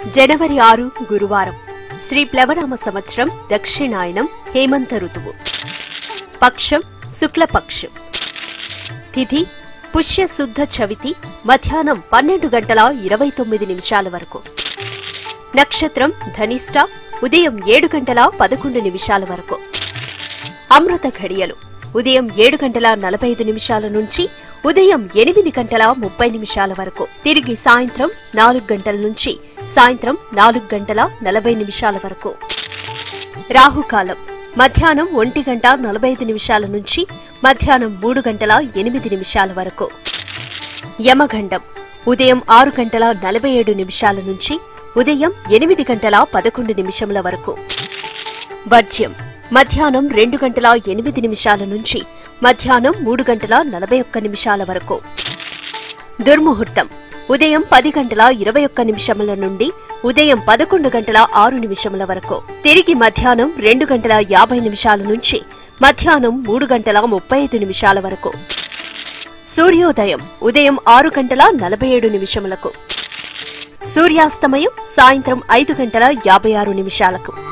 జనవరి ఆరు గురువారం శ్రీ ప్లవనామ సంవత్సరం దక్షిణాయనం హేమంత ఋతువు పక్షం శుక్లపక్షం తిథి పుష్య శుద్ధ చవితి మధ్యాహ్నం పన్నెండు గంటల ఇరవై తొమ్మిది నిమిషాల వరకు నక్షత్రం ధనిష్ట ఉదయం ఏడు గంటల పదకొండు నిమిషాల వరకు అమృత ఘడియలు ఉదయం ఏడు గంటల నలభై ఐదు నిమిషాల నుంచి ఉదయం ఎనిమిది గంటల ముప్పై నిమిషాల వరకు తిరిగి సాయంత్రం నాలుగు గంటల నుంచి సాయంత్రం నాలుగు గంటల నలభై నిమిషాల వరకు రాహుకాలం మధ్యాహ్నం ఒంటి గంట నలభై ఐదు నిమిషాల నుంచి మధ్యాహ్నం మూడు గంటల ఎనిమిది నిమిషాల వరకు యమగండం ఉదయం ఆరు గంటల నలభై ఏడు నిమిషాల నుంచి ఉదయం ఎనిమిది గంటల పదకొండు నిమిషముల వరకు వర్జ్యం మధ్యాహ్నం రెండు గంటల ఎనిమిది నిమిషాల నుంచి మధ్యాహ్నం మూడు గంటల నలభై ఒక్క నిమిషాల వరకు దుర్ముహూర్తం ఉదయం పది గంటల ఇరవై ఒక్క నిమిషముల నుండి ఉదయం పదకొండు గంటల ఆరు నిమిషముల వరకు తిరిగి మధ్యాహ్నం రెండు గంటల యాభై నిమిషాల నుంచి మధ్యాహ్నం మూడు గంటల ముప్పై ఐదు నిమిషాల వరకు సూర్యోదయం ఉదయం ఆరు గంటల నలభై ఏడు నిమిషములకు సూర్యాస్తమయం సాయంత్రం ఐదు గంటల యాభై ఆరు నిమిషాలకు